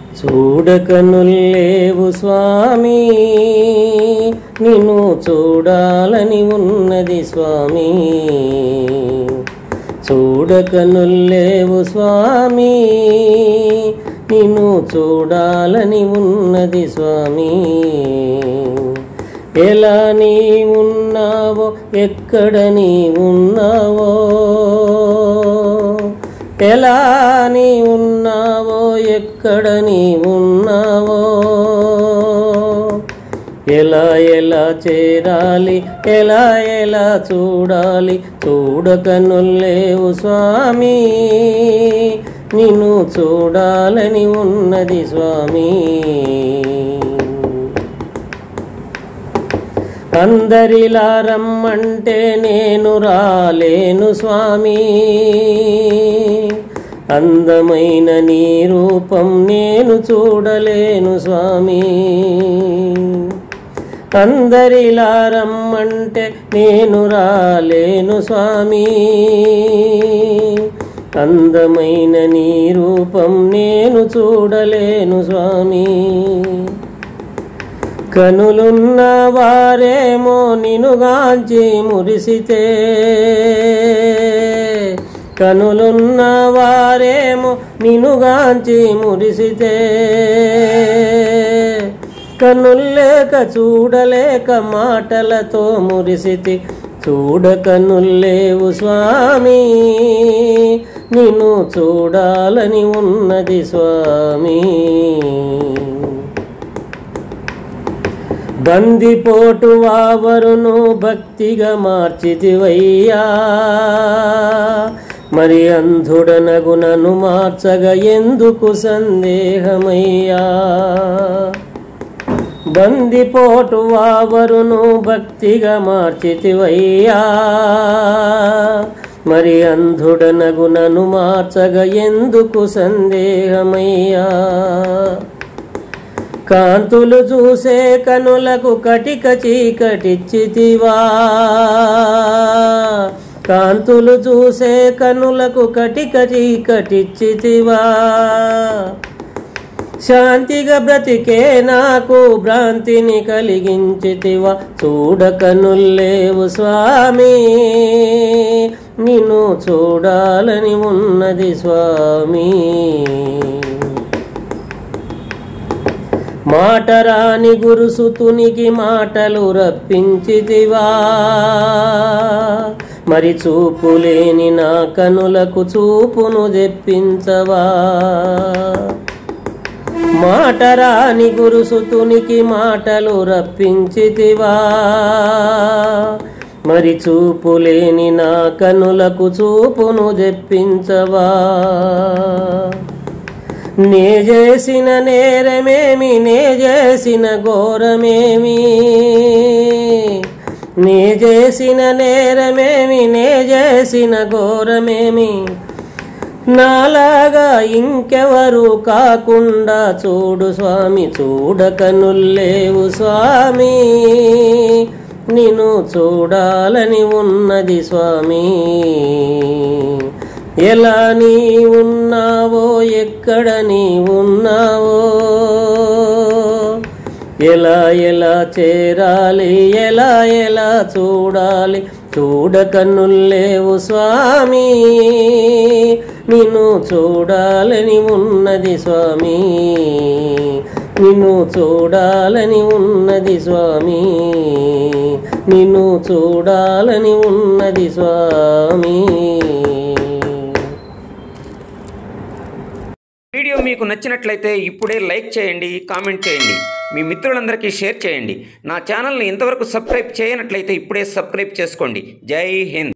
చూడకనుల్లేవు స్వామి నిన్ను చూడాలని ఉన్నది స్వామి చూడకనుల్లేవు స్వామి నిన్ను చూడాలని ఉన్నది స్వామి ఎలా నీ ఉన్నావో ఎక్కడ నీ ఉన్నావో ఎలా నీ ఉన్నావో ఎక్కడ నీ ఉన్నావో ఎలా ఎలా చేరాలి ఎలా ఎలా చూడాలి చూడకనుల్లేవు స్వామి నిన్ను చూడాలని ఉన్నది స్వామి అందరిలా రమ్మంటే నేను రాలేను స్వామి అందమైన నీ రూపం నేను చూడలేను స్వామి అందరిలా రమ్మంటే నేను రాలేను స్వామి అందమైన నీ రూపం నేను చూడలేను స్వామి కనులున్న వారేమో నినుగాంచి మురిసితే కనులున్న వారేమో నినుగాంచి మురిసితే కనుల్లేక చూడలేక మాటలతో మురిసితి చూడ కనుల్లేవు స్వామి నిన్ను చూడాలని ఉన్నది స్వామి బందిపోటు వావరును భక్తిగా మార్చితివయ్యా మరి అంధుడనగునను మార్చగా ఎందుకు సందేహమయ్యా బందిపోటు వావరును భక్తిగా మార్చితివయ్యా మరి అంధుడనగునను మార్చగా ఎందుకు సందేహమయ్యా కాంతులు చూసే కనులకు కటిక చీకటిచ్చితివా కాంతులు చూసే కనులకు కటిక చీకటిచ్చితివా శాంతిగా బ్రతికే నాకు భ్రాంతిని కలిగించితివా చూడకనుల్లేవు స్వామి నిన్ను చూడాలని ఉన్నది స్వామి మాటరాని గురుసుతునికి మాటలు రప్పించితివా మరి చూపులేని నా కనులకు చూపును తెప్పించవా మాటరాని గురుసుతునికి మాటలు రప్పించితివా మరి చూపులేని నా కనులకు చూపును తెప్పించవా నే చేసిన నేరమేమి నే చేసిన ఘోరమేమి నే చేసిన నేరమేమి నే చేసిన ఘోరమేమి నాలాగా ఇంకెవరు కాకుండా చూడు స్వామి చూడకనుల్లేవు స్వామి నిన్ను చూడాలని ఉన్నది స్వామి ఎలా నీ ఉన్నావో ఎక్కడ నీ ఉన్నావో ఎలా ఎలా చేరాలి ఎలా ఎలా చూడాలి చూడకన్నుల్లేవు స్వామి నిన్ను చూడాలని ఉన్నది స్వామి నిన్ను చూడాలని ఉన్నది స్వామి నిన్ను చూడాలని ఉన్నది స్వామి వీడియో మీకు నచ్చినట్లయితే ఇప్పుడే లైక్ చేయండి కామెంట్ చేయండి మీ మిత్రులందరికీ షేర్ చేయండి నా ఛానల్ని ఇంతవరకు సబ్స్క్రైబ్ చేయనట్లయితే ఇప్పుడే సబ్స్క్రైబ్ చేసుకోండి జై హింద్